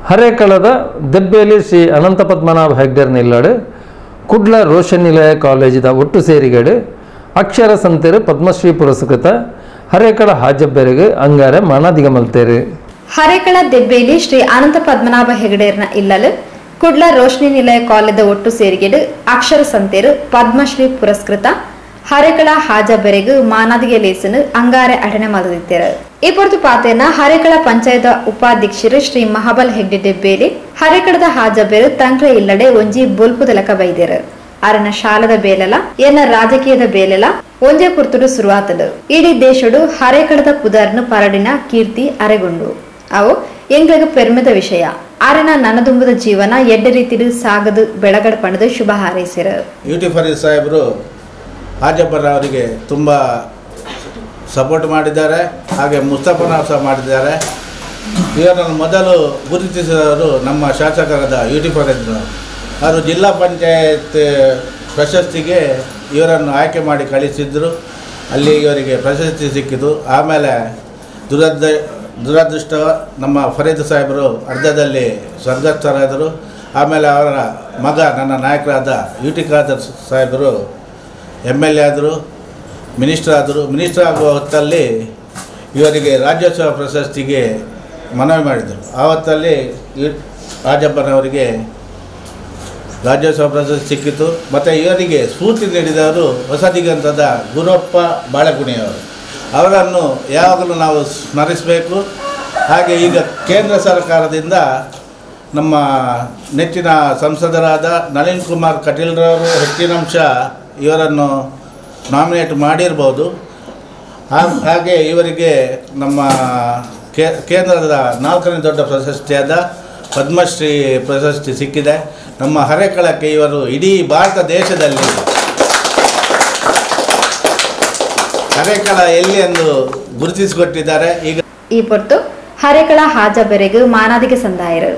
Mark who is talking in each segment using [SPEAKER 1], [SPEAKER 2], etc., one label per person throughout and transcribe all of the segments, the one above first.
[SPEAKER 1] ಹರೇಕಳದ ದೆಬ್ಬೇಲಿ ಶ್ರೀ ಅನಂತ ಪದ್ಮನಾಭ ಹೆಗ್ಡರ್ ನಿಲ್ಲಾಡು ಕುಡ್ಲ ರೋಷನ್ ನಿಲಯ ಕಾಲೇಜಿದ ಒಟ್ಟು ಸೇರಿಗಡು ಅಕ್ಷರ ಸಂತೆರು ಪದ್ಮಶ್ರೀ ಪುರಸ್ಕೃತ ಹರೇಕಳ ಹಾಜಬ್ಬೆರೆಗೆ ಅಂಗಾರೆ ಮನದಿಗ ಮಲ್ತೇರು
[SPEAKER 2] ಹರೇಕಳ ದೆಬ್ಬೇಲಿ ಶ್ರೀ ಅನಂತ ಪದ್ಮನಾಭ ಹೆಗಡೇರ್ನ ಇಲ್ಲಲು ಕುಡ್ಲ ರೋಶ್ನಿ ನಿಲಯ ಕಾಲೇದ ಒಟ್ಟು ಸೇರಿಗೆಡು ಅಕ್ಷರ ಸಂತೇರು ಪದ್ಮಶ್ರೀ ಪುರಸ್ಕೃತ ಹರೇಕಳ ಹಾಜ ಬೆರೆಗು ಮಾನಾದಿಗೆ ಲೇಸನು ಅಂಗಾರೆ ಅಡನೆ ಮಲದಿದ್ದೇರು ಈ ಪೊರ್ತು ಪಾತೇನ ಹರೇಕಳ ಪಂಚಾಯತ ಉಪಾಧ್ಯಕ್ಷರು ಶ್ರೀ ಮಹಾಬಲ್ ಹೆಗ್ಡೆ ದೆಬ್ಬೇಲಿ ಹರೇಕಳದ ಹಾಜ ಬೆರು ತಂಕ್ರ ಇಲ್ಲಡೆ ಒಂಜಿ ಬೊಲ್ಪುದ ಲೆಕ್ಕ ಬೈದೇರು ಅರನ ಶಾಲದ ಬೇಲೆಲ ಎನ್ನ ರಾಜಕೀಯದ ಬೇಲೆಲ ಒಂಜೆ ಪುರ್ತುಡು ಶುರುವಾತಡು ಇಡೀ ದೇಶಡು ಹರೇಕಳದ ಪುದರ್ನು ಪರಡಿನ ಕೀರ್ತಿ ಅರೆಗೊಂಡು ಅವು ಎಂಗ್ಲಗ ಪೆರ್ಮೆದ ವಿಷಯ ಆರಿನ ನನದುಂಬದ ಜೀವನ ಎಡ್ಡೆ ರೀತಿಡು ಸಾಗದು ಬೆಳಗಡ ಪಣದು ಶುಭ ಹಾರೈಸಿರು
[SPEAKER 3] ಯೂಟಿ ಫರೀದ್ ಸಾಹೇಬರು ಹಾಜಬ್ಬರ್ ಅವರಿಗೆ ತುಂಬ ಸಪೋರ್ಟ್ ಮಾಡಿದ್ದಾರೆ ಹಾಗೆ ಮುಸ್ತಫನ ಸಹ ಮಾಡಿದ್ದಾರೆ ಇವರನ್ನು ಮೊದಲು ಗುರುತಿಸಿದವರು ನಮ್ಮ ಶಾಸಕರಾದ ಯೂಟಿ ಫರೀದ್ ಅವರು ಜಿಲ್ಲಾ ಪಂಚಾಯತ್ ಪ್ರಶಸ್ತಿಗೆ ಇವರನ್ನು ಆಯ್ಕೆ ಮಾಡಿ ಕಳಿಸಿದ್ರು ಅಲ್ಲಿ ಇವರಿಗೆ ಪ್ರಶಸ್ತಿ ಸಿಕ್ಕಿತು ಆಮೇಲೆ ದುರದ ದುರದೃಷ್ಟ ನಮ್ಮ ಫರೀದ್ ಸಾಹೇಬರು ಅರ್ಧದಲ್ಲಿ ಸ್ವರ್ಗಸ್ಥರಾದರು ಆಮೇಲೆ ಅವರ ಮಗ ನನ್ನ ನಾಯಕರಾದ ಯು ಟಿ ಖಾದರ್ ಸಾಹೇಬರು ಎಮ್ ಎಲ್ ಎ ಆದರು ಮಿನಿಸ್ಟರ್ ಆದರು ಮಿನಿಸ್ಟರ್ ಆಗುವ ಹೊತ್ತಲ್ಲಿ ಇವರಿಗೆ ರಾಜ್ಯೋತ್ಸವ ಪ್ರಶಸ್ತಿಗೆ ಮನವಿ ಮಾಡಿದರು ಆವತ್ತಲ್ಲಿ ಯು ರಾಜಪ್ಪನವರಿಗೆ ರಾಜ್ಯೋತ್ಸವ ಪ್ರಶಸ್ತಿ ಸಿಕ್ಕಿತು ಮತ್ತು ಇವರಿಗೆ ಸ್ಫೂರ್ತಿ ನೀಡಿದವರು ಹೊಸ ದಿಗಂತದ ಗುರಪ್ಪ ಬಾಳಗುಣಿಯವರು ಅವರನ್ನು ಯಾವಾಗಲೂ ನಾವು ಸ್ಮರಿಸಬೇಕು ಹಾಗೆ ಈಗ ಕೇಂದ್ರ ಸರ್ಕಾರದಿಂದ ನಮ್ಮ ನೆಚ್ಚಿನ ಸಂಸದರಾದ ನಳಿನ್ ಕುಮಾರ್ ಕಟೀಲ್ರವರು ಹೆಚ್ಚಿನಂಶ ಇವರನ್ನು ನಾಮಿನೇಟ್ ಮಾಡಿರ್ಬೋದು ಹಾ- ಹಾಗೆ ಇವರಿಗೆ ನಮ್ಮ ಕೇ- ಕೇಂದ್ರದ ನಾಲ್ಕನೇ ದೊಡ್ಡ ಪ್ರಶಸ್ತಿಯಾದ ಪದ್ಮಶ್ರೀ ಪ್ರಶಸ್ತಿ ಸಿಕ್ಕಿದೆ ನಮ್ಮ ಹರೆಕಳಕ್ಕೆ ಇವರು ಇಡೀ ಭಾರತ ದೇಶದಲ್ಲಿ ಹರೆಕಳ ಎಲ್ಲಿ ಎಂದು ಗುರುತಿಸಿಕೊಟ್ಟಿದ್ದಾರೆ ಈಗ
[SPEAKER 2] ಈ ಪೊರ್ತು ಹರೇಕಳ ಹಾಜ ಬೆರೆಗು ಮಾನಾದಿಗೆ ಸಂದಾಯರು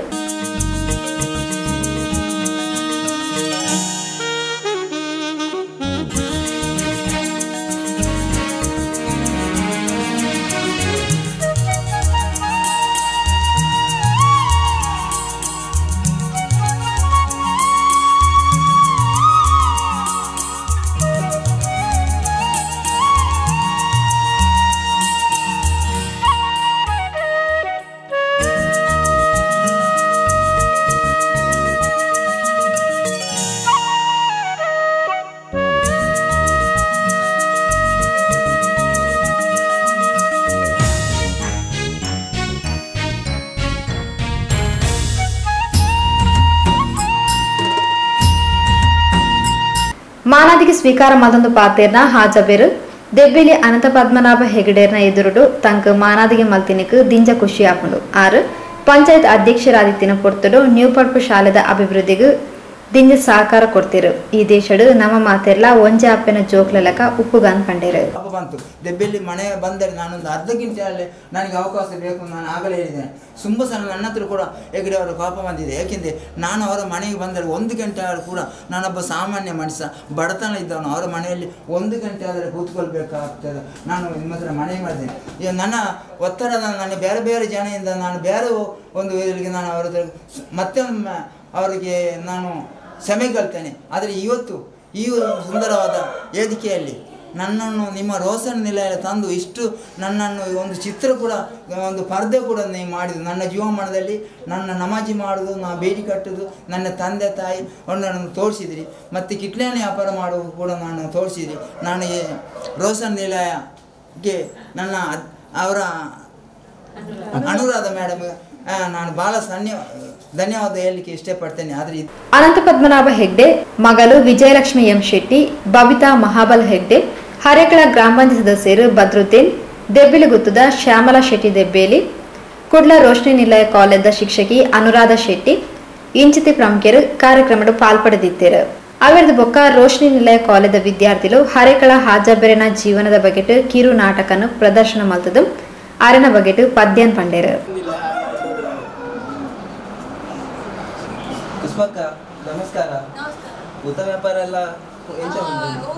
[SPEAKER 2] ಮಾನಾದಿಗೆ ಸ್ವೀಕಾರ ಮಲ್ತೊಂದು ಪಾತೇರ್ನ ಹಾಜಬೇರು ದೆಬ್ಬೇಲಿ ಅನಂತ ಪದ್ಮನಾಭ ಹೆಗಡೇರ್ನ ಎದುರುಡು ತಂಕ ಮಾನಾದಿಗೆ ಮಲ್ತಿನಕ್ ದಿಂಜ ಖುಷಿ ಆಪುಂಡು ಆರು ಪಂಚಾಯತ್ ಅಧ್ಯಕ್ಷರಾದಿತ್ತಿನ ಪೊರ್ತುಡು ನ್ಯೂ ಪಡ್ಪು ಶಾಲೆದ ಅಭಿವೃದ್ಧಿಗೂ ದಿಂಜ ಸಹಕಾರ ಕೊಡ್ತಿರು ಈ ದೇಶಡು ನಮ್ಮ ಮಾತೆರ್ಲ ಒಂಜೆ ಅಪ್ಪನ ಜೋಕ್ಲ ಲೆಕ್ಕ ಉಪ್ಪುಗಾನ್ ಕಂಡೇರು
[SPEAKER 4] ಪಾಪ ಬಂತು ದೆಬ್ಬೆಲ್ಲಿ ಮನೆ ಬಂದರೆ ನಾನೊಂದು ಅರ್ಧ ಗಂಟೆಯಲ್ಲಿ ನನಗೆ ಅವಕಾಶ ಬೇಕು ನಾನು ಆಗಲೇ ಹೇಳಿದ್ದೇನೆ ತುಂಬ ಸಲ ನನ್ನ ಹತ್ರ ಕೂಡ ಹೆಗಡೆ ಅವರ ಪಾಪ ಬಂದಿದೆ ಏಕೆಂದರೆ ನಾನು ಅವರ ಮನೆಗೆ ಬಂದರೆ ಒಂದು ಗಂಟೆ ಆದರೂ ಕೂಡ ನಾನೊಬ್ಬ ಸಾಮಾನ್ಯ ಮನುಷ್ಯ ಬಡತನ ಇದ್ದವನು ಅವರ ಮನೆಯಲ್ಲಿ ಒಂದು ಗಂಟೆ ಆದರೆ ಕೂತ್ಕೊಳ್ಬೇಕಾಗ್ತದೆ ನಾನು ನಿಮ್ಮ ಹತ್ರ ಮನವಿ ಮಾಡಿದ್ದೇನೆ ಈಗ ನನ್ನ ಒತ್ತಡದ ನಾನು ಬೇರೆ ಬೇರೆ ಜನರಿಂದ ನಾನು ಬೇರೆ ಒಂದು ಇದರಿಗೆ ನಾನು ಅವರ ಹತ್ರ ಮತ್ತೆ ಒಮ್ಮೆ ಅವರಿಗೆ ನಾನು ಕ್ಷಮೆ ಕೇಳ್ತೇನೆ ಆದರೆ ಇವತ್ತು ಈ ಒಂದು ಸುಂದರವಾದ ವೇದಿಕೆಯಲ್ಲಿ ನನ್ನನ್ನು ನಿಮ್ಮ ರೋಷನ್ ನಿಲಯ ತಂದು ಇಷ್ಟು ನನ್ನನ್ನು ಒಂದು ಚಿತ್ರ ಕೂಡ ಒಂದು ಪರ್ದೆ ಕೂಡ ನೀವು ಮಾಡಿದ್ದು ನನ್ನ ಜೀವಮಾನದಲ್ಲಿ ನನ್ನ ನಮಾಜಿ ಮಾಡೋದು ನಾ ಬೇಡಿ ಕಟ್ಟೋದು ನನ್ನ ತಂದೆ ತಾಯಿ ನನ್ನನ್ನು ತೋರಿಸಿದ್ರಿ ಮತ್ತು ಕಿಟ್ಲೇನೆ ವ್ಯಾಪಾರ ಮಾಡುವುದು ಕೂಡ ನಾನು ತೋರಿಸಿದ್ರಿ ನಾನು ಈ ರೋಷನ್ ನಿಲಯಕ್ಕೆ ನನ್ನ ಅದ್- ಅವರ ಅನುರಾಧ ಮೇಡಮ್ ನಾನು ಭಾಳ ಸನ್ಯ ಧನ್ಯವಾದ ಹೇಳಲಿಕ್ಕೆ ಇಷ್ಟಪಡ್ತೇನೆ ಆದರೆ ಇದು
[SPEAKER 2] ಅನಂತ ಪದ್ಮನಾಭ ಹೆಗ್ಡೆ ಮಗಳು ವಿಜಯಲಕ್ಷ್ಮಿ ಎಂ ಶೆಟ್ಟಿ ಬಬಿತಾ ಮಹಾಬಲ್ ಹೆಗ್ಡೆ ಹರೇಕಳ ಗ್ರಾಮ ಪಂಚಾಯತ್ ಸದಸ್ಯರು ಬದ್ರುದ್ದೀನ್ ದೆಬ್ಬಿಲಗುತ್ತದ ಶ್ಯಾಮಲಾ ಶೆಟ್ಟಿ ದೆಬ್ಬೇಲಿ ಕುಡ್ಲ ರೋಶ್ನಿ ನಿಲಯ ಕಾಲೇಜದ ಶಿಕ್ಷಕಿ ಅನುರಾಧ ಶೆಟ್ಟಿ ಇಂಚಿತಿ ಪ್ರಮುಖರು ಕಾರ್ಯಕ್ರಮದ ಪಾಲ್ಪಡೆದಿದ್ದರು ಅವರದು ಬೊಕ್ಕ ರೋಶ್ನಿ ನಿಲಯ ಕಾಲೇಜದ ವಿದ್ಯಾರ್ಥಿಗಳು ಹರೇಕಳ ಹಾಜಬೆರೆನ ಜೀವನದ ಬಗೆಟ್ ಕಿರು ನಾಟಕನು ಪ್ರದರ್ಶನ ಮಲ್ತದು ಅರೆನ ಬಗೆಟ್ ಪದ್ಯನ್ ಪಂಡೇರು
[SPEAKER 5] ಪುಷ್ಪಕ್ಕ ನಮಸ್ಕಾರ ಊಟ ವ್ಯಾಪಾರ ಎಲ್ಲ ಎಂತ ಉಂಟು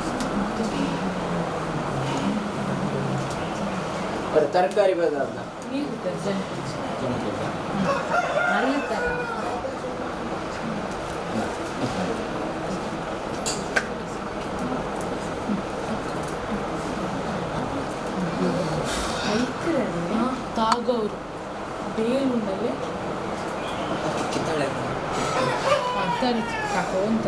[SPEAKER 6] ತರಕಾರಿ ಬೇಕಾದ తాగౌరు ಬೇಲುಂಡಲ್ಲಿ
[SPEAKER 5] ಕಿತ್ತಾಳೆ
[SPEAKER 6] ಅರ್ಧನಿ ಕಾಕೊಂತ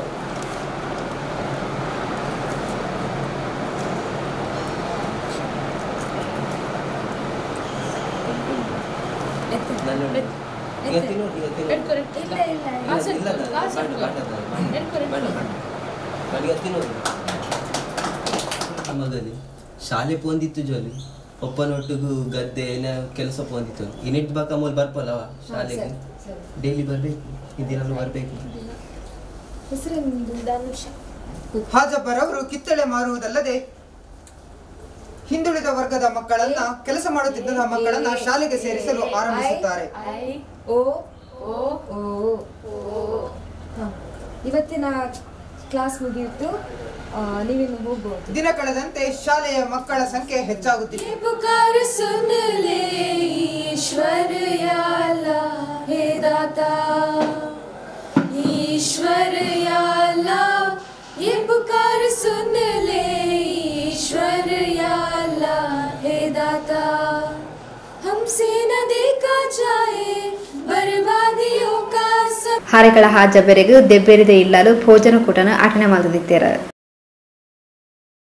[SPEAKER 5] ನಾನು ಈಗ ತಿನ್ನು ಈಗ ತಿನ್ನು
[SPEAKER 6] ಎಡ್ಕೊರೆ
[SPEAKER 5] ಇಲ್ಲ ಇಲ್ಲ ನಾನು ಬಾಡ ಬಾಡ ಬಾಡ ಬಾಡ ನನಗೆ ತಿನ್ನೋದು ನಮ್ಮದಲ್ಲಿ ಶಾಲೆ ಪೋಂದಿತ್ತು ಜೋಲಿ ಒಪ್ಪನೊಟ್ಟಿಗೂ ಗದ್ದೆ ಏನ ಕೆಲಸ ಪೋಂದಿತ್ತು ಇನಿಟ್ ಬಾಕ ಮೂಲ ಬರ್ಪಲ್ಲವ ಶಾಲೆಗೆ ಡೈಲಿ ಬರ್ಬೇಕು ಈ ದಿನ ಬರ್ಬೇಕು
[SPEAKER 7] ಹಾಜಬ್ಬರವರು ಕಿತ್ತಳೆ ಮಾರುವುದಲ್ಲದೆ ಹಿಂದುಳಿದ ವರ್ಗದ ಮಕ್ಕಳನ್ನ ಕೆಲಸ ಮಾಡುತ್ತಿದ್ದ ಮಕ್ಕಳನ್ನ ಶಾಲೆಗೆ ಸೇರಿಸಲು ಆರಂಭಿಸುತ್ತಾರೆ
[SPEAKER 8] ಓ ಓ ಓ ಹ. ಇವತ್ತಿನ ಕ್ಲಾಸ್ ಮುಗಿಯಿತು ಆ, ನೀವಿನ್ನು ಹೋಗ್ಬೋದು
[SPEAKER 7] ದಿನ ಕಳೆದಂತೆ ಶಾಲೆಯ ಮಕ್ಕಳ ಸಂಖ್ಯೆ ಹೆಚ್ಚಾಗುತ್ತಿದೆ
[SPEAKER 6] पुकार सुन ले ईश्वर या अल्लाह हे दाता ईश्वर या अल्लाह ये पुकार सुन ले ईश्वर या अल्लाह हे दाता हमसे न देखा जाए बर्बादियों का सब
[SPEAKER 2] ಹಾರೆಗಳ ಹಾಜ ಬೆರೆಗು ದೆಬ್ಬೆರಿದ ಇಲ್ಲಲು ಭೋಜನ ಕೂಟನ ಆಟನೆ ಮಲ್ದಿದ್ದೀರ